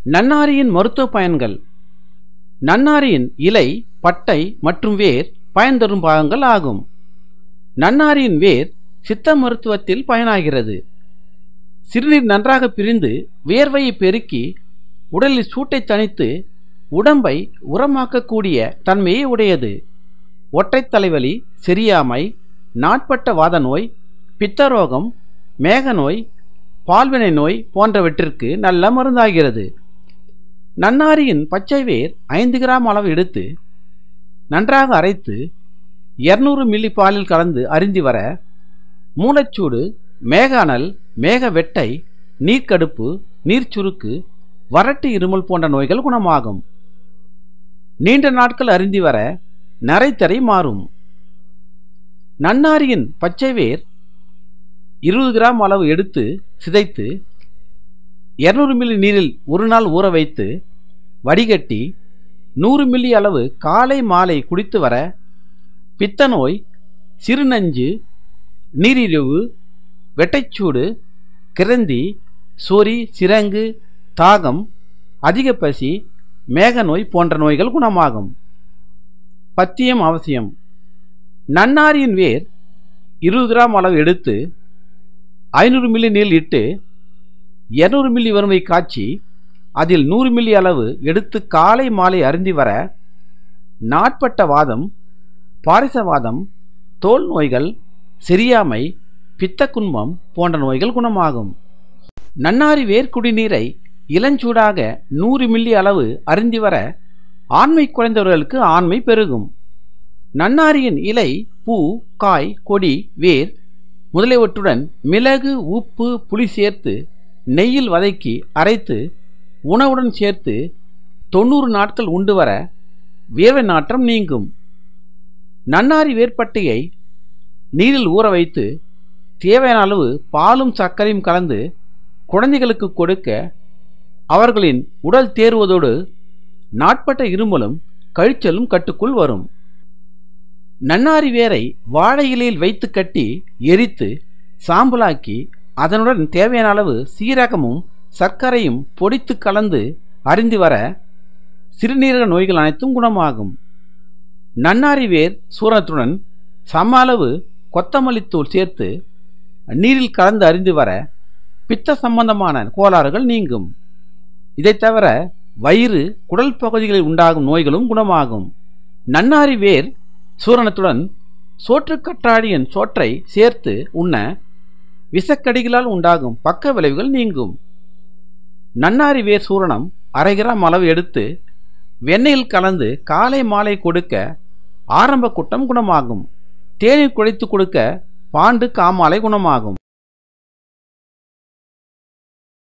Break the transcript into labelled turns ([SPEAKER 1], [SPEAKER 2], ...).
[SPEAKER 1] நன்னாரியின் மருத்துவ பயன்கள் நன்னாரியின் இலை பட்டை மற்றும் வேர் பயன் தரும் பாகங்கள் ஆகும் நன்னாரியின் வேர் சித்த மருத்துவத்தில் பயனாகிறது சிறுநீர் நன்றாக பிரிந்து வியர்வையை பெருக்கி உடலில் சூட்டை தணித்து உடம்பை உரமாக்கக்கூடிய தன்மையை உடையது ஒற்றைத் தலைவலி செரியாமை நாட்பட்ட வாத நோய் பித்தரோகம் மேக நோய் பால்வினை நோய் போன்றவற்றிற்கு நல்ல மருந்தாகிறது நன்னாரியின் பச்சை வேர் ஐந்து கிராம் அளவு எடுத்து நன்றாக அரைத்து இருநூறு மில்லி பாலில் கலந்து அருந்தி வர மூளைச்சூடு மேக அனல் மேக வெட்டை நீர்க்கடுப்பு நீர்ச்சுருக்கு வறட்டு இருமல் போன்ற நோய்கள் குணமாகும் நீண்ட நாட்கள் அருந்தி வர நரைத்தரை மாறும் நன்னாரியின் பச்சை வேர் இருபது கிராம் அளவு எடுத்து சிதைத்து இருநூறு மில்லி நீரில் ஒரு நாள் ஊற வைத்து வடிகட்டி நூறு மில்லி அளவு காலை மாலை குடித்து வர பித்த நோய் சிறுநஞ்சு நீரிழிவு வெட்டைச்சூடு கிரந்தி சொறி சிரங்கு தாகம் அதிக பசி மேக நோய் போன்ற நோய்கள் குணமாகும் பத்தியம் அவசியம் நன்னாரியின் வேர் இருபது கிராம் அளவு எடுத்து ஐநூறு மில்லி நீர் இட்டு இருநூறு மில்லி வறுமை காய்ச்சி அதில் நூறு மில்லி அளவு எடுத்து காலை மாலை அருந்தி வர நாட்பட்ட வாதம் பாரிசவாதம் தோல் நோய்கள் செரியாமை பித்தக்குன்மம் போன்ற நோய்கள் குணமாகும் நன்னாரி வேர்க்குடிநீரை இளஞ்சூடாக நூறு மில்லி அளவு அருந்தி வர ஆண்மை குறைந்தவர்களுக்கு ஆண்மை பெருகும் நன்னாரியின் இலை பூ காய் கொடி வேர் முதலியவற்றுடன் மிளகு உப்பு புளி சேர்த்து நெய்யில் வதக்கி அரைத்து உணவுடன் சேர்த்து தொண்ணூறு நாட்கள் உண்டு வர வியர்வை நாற்றம் நீங்கும் நன்னாரி வேர்ப்பட்டையை நீரில் ஊற வைத்து தேவையான அளவு பாலும் சர்க்கரையும் கலந்து குழந்தைகளுக்கு கொடுக்க அவர்களின் உடல் தேறுவதோடு நாட்பட்ட இருமலும் கழிச்சலும் கட்டுக்குள் வரும் நன்னாரி வேரை வாழை இலையில் வைத்து கட்டி எரித்து சாம்பலாக்கி அதனுடன் தேவையான அளவு சீரகமும் சர்க்கரையும் பொடித்து கலந்து அறிந்து வர சிறுநீரக நோய்கள் அனைத்தும் குணமாகும் நன்னாரி வேர் சூரணத்துடன் சம அளவு கொத்தமல்லித்தூள் சேர்த்து நீரில் கலந்து அறிந்து வர பித்த சம்பந்தமான கோளாறுகள் நீங்கும் இதைத் தவிர வயிறு குடல் பகுதிகளில் உண்டாகும் நோய்களும் குணமாகும் நன்னாரி வேர் சூரணத்துடன் சோற்றுக்கற்றாடியின் சோற்றை சேர்த்து உண்ண விஷக்கடிகளால் உண்டாகும் பக்க விளைவுகள் நீங்கும் நன்னாரி வேர் சூரணம் அரை கிராம் அளவு எடுத்து வெண்ணெயில் கலந்து காலை மாலை கொடுக்க ஆரம்ப குட்டம் குணமாகும் தேநீர் குழைத்து கொடுக்க பாண்டு காமாலை குணமாகும்